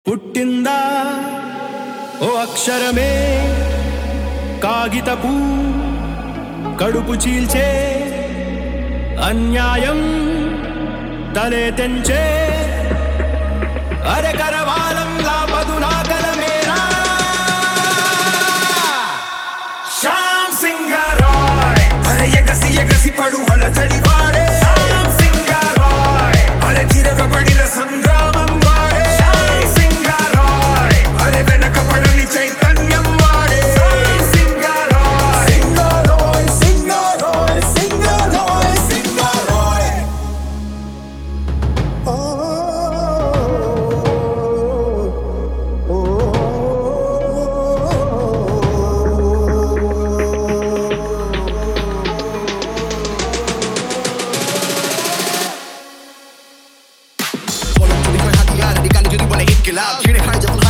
పుట్టిందా ఓ అక్షరమే కాగితపు కడుపు చీల్చే అన్యాయం తలే తెంచే అరే కరవాలంలా పదునాకలమేరా శ్యామ్ సింగ్ రాయ్ అరే ఎగసి ఎగసి పడు అల చడివాడే శ్యామ్ సింగ్ రాయ్ అరే తిరగబడిన సంగ్రామం వాడే శ్యామ్ సింగ్ రాయ్ అరే వెనకబడని చైతన్యం వాడే Shyam Singh Roy సింగారోయ్ సింగారోయ్ సింగారోయ్ సింగారోయ్ Solo tu dijo es a tirar, radical y yo digo la inquilab Quiere high, yo